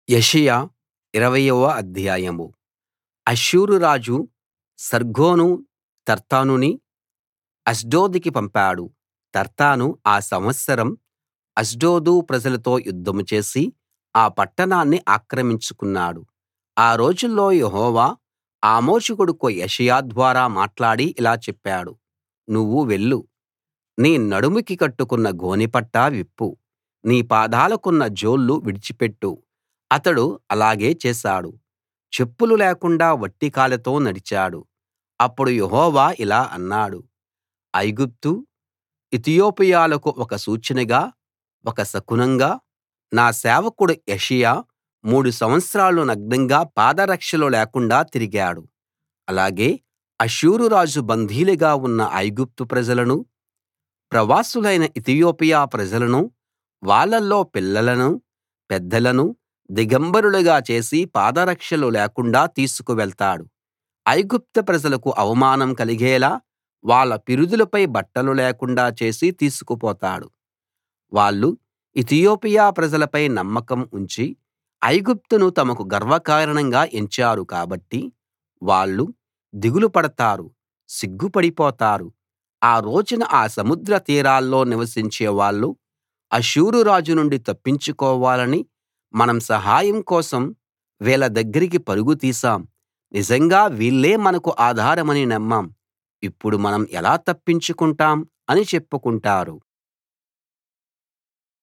యెషయా ఇరవయవ అధ్యాయం అష్షూరు రాజు సర్గోను తర్తానుని అష్డోదుకి పంపాడు తర్తాను ఆ సంవత్సరం అష్డోదు ప్రజలతో యుద్ధం చేసి ఆ పట్టణాన్ని ఆక్రమించుకున్నాడు ఆ రోజుల్లో యెహోవా ఆమోజు కొడుకు యెషయా ద్వారా మాట్లాడి ఇలా చెప్పాడు నువ్వు వెళ్ళు నీ నడుముకి కట్టుకున్న గోనెపట్టా విప్పు నీ పాదాలకున్న జోళ్ళు విడిచిపెట్టు అతడు అలాగే చేశాడు చెప్పులు లేకుండా వట్టి కాళ్ళతో నడిచాడు అప్పుడు యెహోవా ఇలా అన్నాడు ఐగుప్తు ఇతియోపియాలకు ఒక సూచనగా ఒక శకునంగా నా సేవకుడు యెషయా మూడు సంవత్సరాలు నగ్నంగా పాదరక్షలు లేకుండా తిరిగాడు అలాగే అష్షూరు రాజు బందీలుగా ఉన్న ఐగుప్తు ప్రజలనూ ప్రవాసులైన ఇతియోపియా ప్రజలనూ వాళ్ళలో పిల్లలనూ పెద్దలనూ దిగంబరులుగా చేసి పాదరక్షలు లేకుండా తీసుకు వెళ్తాడు ఐగుప్తు ప్రజలకు అవమానం కలిగేలా వాళ్ళ పిరుదులపై బట్టలు లేకుండా చేసి తీసుకుపోతాడు వాళ్ళు ఇతియోపియా ప్రజలపై నమ్మకం ఉంచి ఐగుప్తును తమకు గర్వకారణంగా ఎంచారు కాబట్టి వాళ్ళు దిగులు పడతారు సిగ్గుపడిపోతారు ఆ రోజున ఆ సముద్ర తీరాల్లో నివసించే వాళ్ళు అష్షూరు రాజు నుండి తప్పించుకోవాలని మనం సహాయం కోసం వీళ్ళ దగ్గరికి పరుగు తీశాం నిజంగా వీళ్ళే మనకు ఆధారమని నమ్మాం ఇప్పుడు మనం ఎలా తప్పించుకుంటాం అని చెప్పుకుంటారు